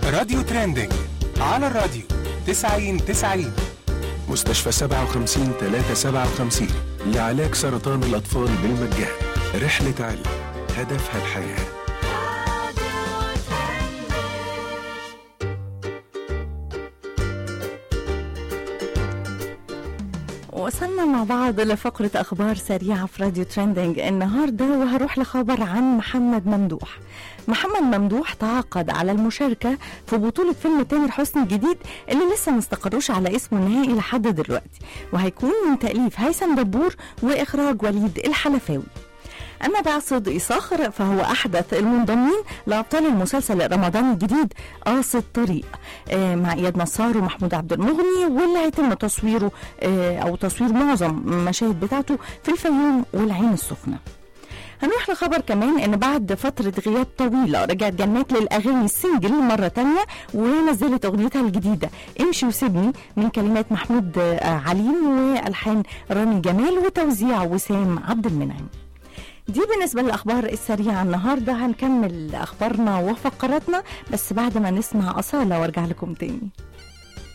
راديو ترندنج على الراديو 90 90 مستشفى 57 357 لعلاج سرطان الأطفال بالمجان رحلة علم هدفها الحياه وصلنا مع بعض لفقرة أخبار سريعة في راديو ترندنج النهاردة وهروح لخبر عن محمد ممدوح محمد ممدوح تعاقد على المشاركة في بطولة فيلم تامر حسني الجديد اللي لسه ما استقروش على اسمه النهائي لحد دلوقتي وهيكون من تأليف هيثم دبور وإخراج وليد الحلفاوي أما بقى صدقي صخر فهو أحدث المنضمين لأبطال المسلسل الرمضاني الجديد قاصد طريق آه مع إياد نصار ومحمود عبد المغني واللي هيتم تصويره آه أو تصوير معظم المشاهد بتاعته في الفيوم والعين السخنة هنروح لخبر كمان ان بعد فترة غياب طويلة رجعت جنات للاغاني السنجل مرة تانية ونزلت اغنيتها الجديدة امشي وسيبني من كلمات محمود آه، عليم والحان رامي جمال وتوزيع وسام عبد المنعم دي بالنسبة للأخبار السريعة النهاردة هنكمل أخبارنا وفقراتنا بس بعد ما نسمع أصالة وارجع لكم تاني